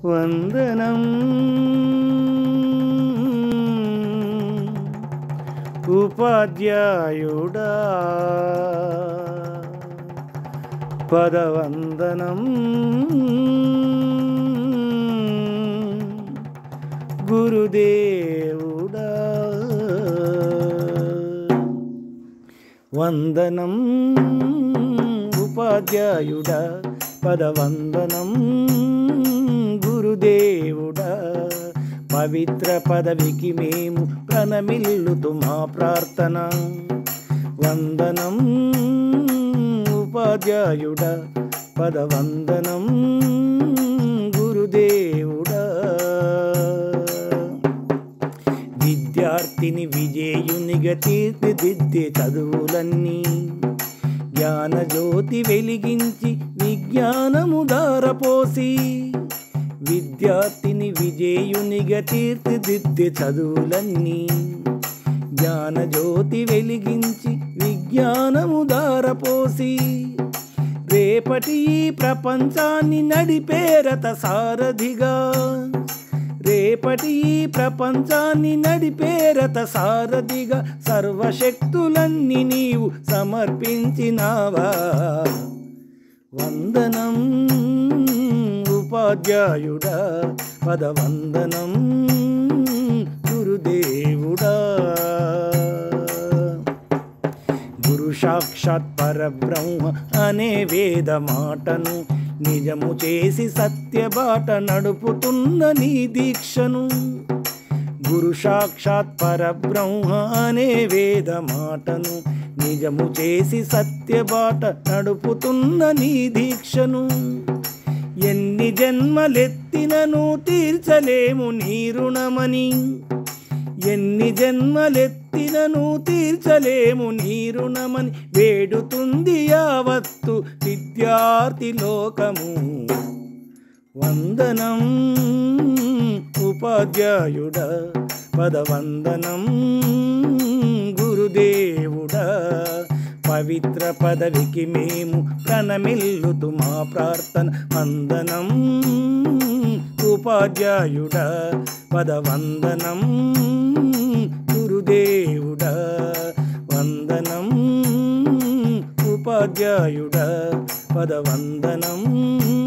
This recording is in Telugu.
వందనం ఉపాధ్యాయుడా పదవందనం గురుదేవుడా వందనం ఉపాధ్యాయుడా పదవందనం గురుదేవుడా పవిత్ర పదవికి మేము ప్రణమిల్లుతు మా ప్రార్థన వందనం ఉపాధ్యాయుడా పదవందనం గురుదేవుడా విద్యార్థిని విజేయునిగా తీర్చిదిద్దే చదువులన్నీ జ్ఞానజ్యోతి వెలిగించి విజ్ఞానము దారపోసి విద్యార్థిని విజేయునిగా తీర్చిదిద్దే చదువులన్నీ జ్ఞానజ్యోతి వెలిగించి విజ్ఞానము దారపోసి రేపటి ఈ ప్రపంచాన్ని నడిపేరత సారథిగా రేపటి ఈ ప్రపంచాన్ని నడిపేరత సారథిగా సర్వశక్తులన్నీ నీవు సమర్పించినావా వందనం ఉపాధ్యాయుడా పదవందనం గురుదేవుడా గురు సాక్షాత్ పరబ్రహ్మ అనే వేద మాటను నిజము చేసి సత్యబాట నడుపుతున్న నీ దీక్షను గురు సాక్షాత్ పరబ్రహ్మ అనే వేద మాటను నిజము చేసి సత్యబాట నడుపుతున్న నీ దీక్షను ఎన్ని జన్మలెత్తినను తీర్చలేము నీ రుణమని ఎన్ని జన్మలెత్తినను తీర్చలేము నీ రుణమని వేడుతుంది యావత్తు విద్యార్థి లోకము వందనం ఉపాధ్యాయుడా పదవందనం గురుదేవుడా పవిత్ర పదవికి మేము ప్రణమిల్లుతు మా ప్రార్థన వందనం ఉపాధ్యాయుడా పదవందనం గురుదేవుడా వందనం ఉపాధ్యాయుడా పదవందనం